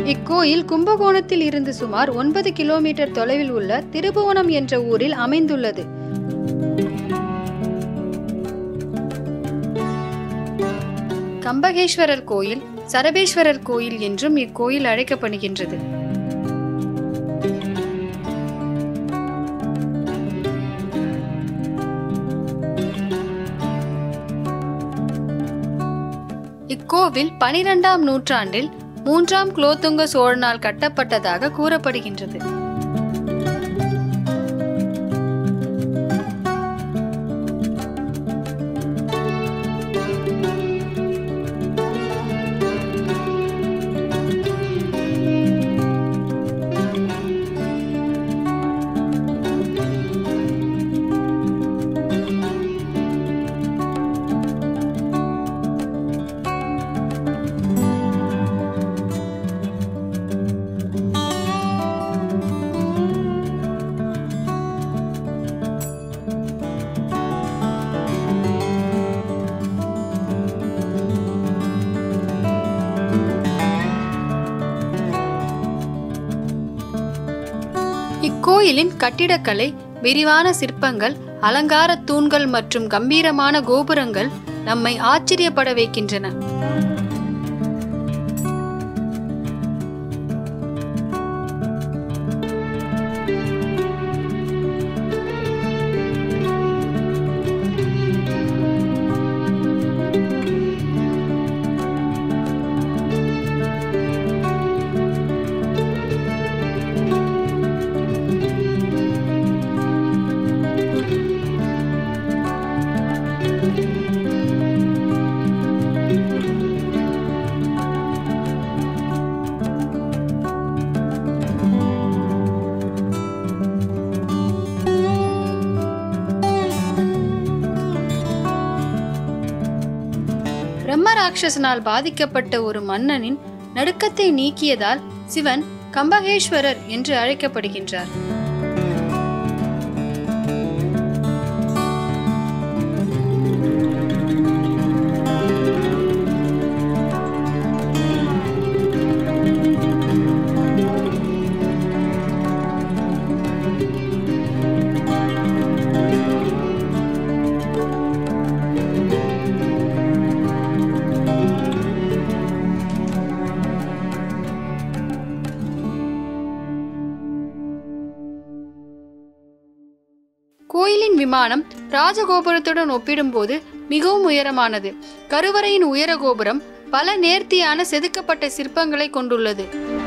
இக்கோயில் கும்பகோணத்தில் இருந்து சுமார் ஒன்பது கிலோமீட்டர் தொலைவில் உள்ள திருபுவனம் என்ற ஊரில் அமைந்துள்ளது கம்பகேஸ்வரர் கோயில் சரபேஸ்வரர் கோயில் என்றும் இக்கோயில் அழைக்கப்படுகின்றது இக்கோவில் பனிரெண்டாம் நூற்றாண்டில் மூன்றாம் குலோத்துங்க சோழனால் கட்டப்பட்டதாக கூறப்படுகின்றது இக்கோயிலின் கட்டிடக்கலை விரிவான சிற்பங்கள் அலங்கார தூண்கள் மற்றும் கம்பீரமான கோபுரங்கள் நம்மை ஆச்சரியப்பட வைக்கின்றன பிரம்ம ராட்சசனால் பாதிக்கப்பட்ட ஒரு மன்னனின் நடுக்கத்தை நீக்கியதால் சிவன் கம்பகேஸ்வரர் என்று அழைக்கப்படுகின்றார் கோயிலின் விமானம் ராஜகோபுரத்துடன் ஒப்பிடும்போது மிகவும் உயரமானது கருவறையின் உயர கோபுரம் பல நேர்த்தியான செதுக்கப்பட்ட சிற்பங்களை கொண்டுள்ளது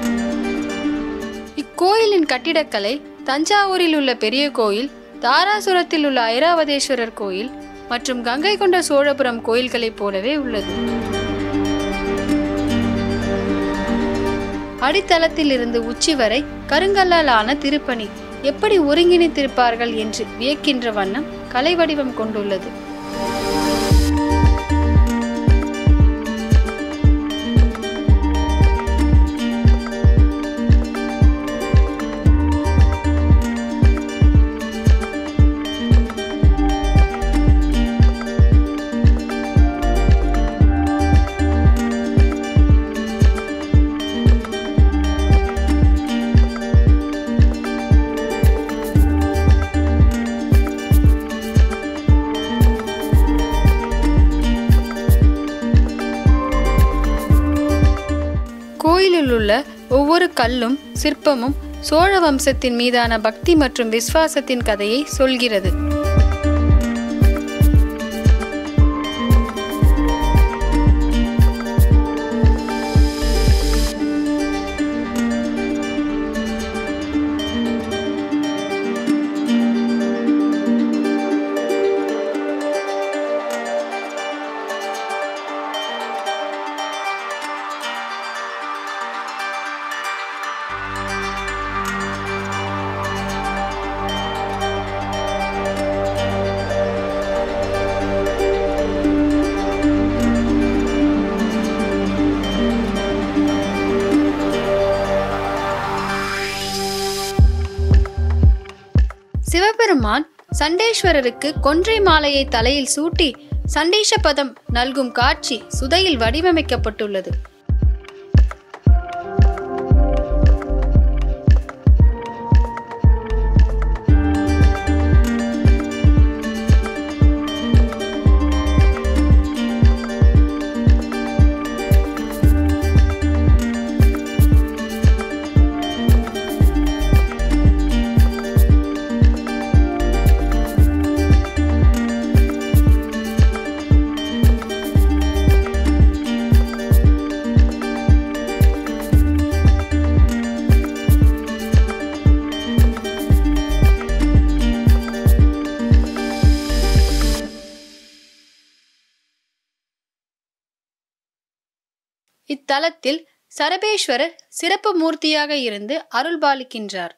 இக்கோயிலின் கட்டிடக்கலை தஞ்சாவூரில் உள்ள பெரிய கோயில் தாராசுரத்தில் உள்ள ஐராவதேஸ்வரர் கோயில் மற்றும் கங்கை கொண்ட சோழபுரம் கோயில்களைப் போலவே உள்ளது அடித்தளத்தில் இருந்து உச்சி வரை கருங்கல்லால் ஆன திருப்பணி எப்படி ஒருங்கிணைத்திருப்பார்கள் என்று வியக்கின்ற வண்ணம் கலை வடிவம் கொண்டுள்ளது கோயிலில் உள்ள ஒவ்வொரு கல்லும் சிற்பமும் சோழ வம்சத்தின் மீதான பக்தி மற்றும் விசுவாசத்தின் கதையை சொல்கிறது சிவபெருமான் சண்டேஸ்வரருக்கு கொன்றை மாலையை தலையில் சூட்டி சண்டேஷ பதம் நல்கும் காட்சி சுதையில் வடிவமைக்கப்பட்டுள்ளது இத்தலத்தில் சரபேஸ்வரர் சிறப்பு மூர்த்தியாக இருந்து அருள்பாலிக்கின்றார்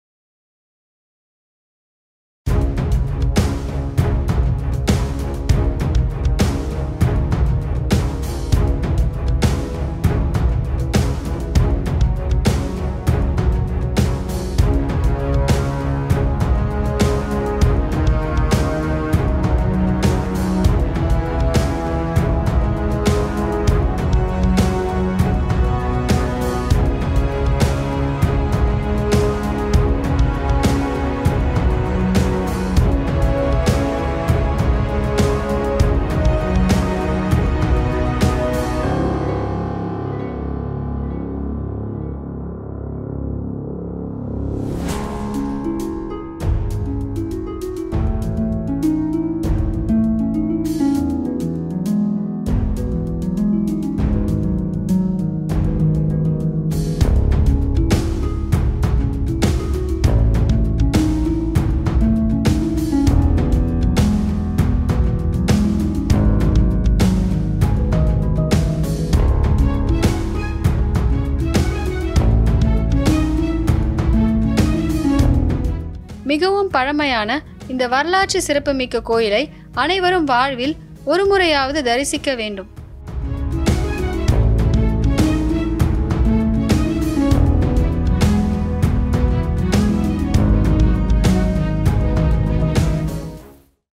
மிகவும் பழமையான இந்த வரலாற்று சிறப்புமிக்க கோயிலை அனைவரும் வாழ்வில் ஒரு முறையாவது தரிசிக்க வேண்டும்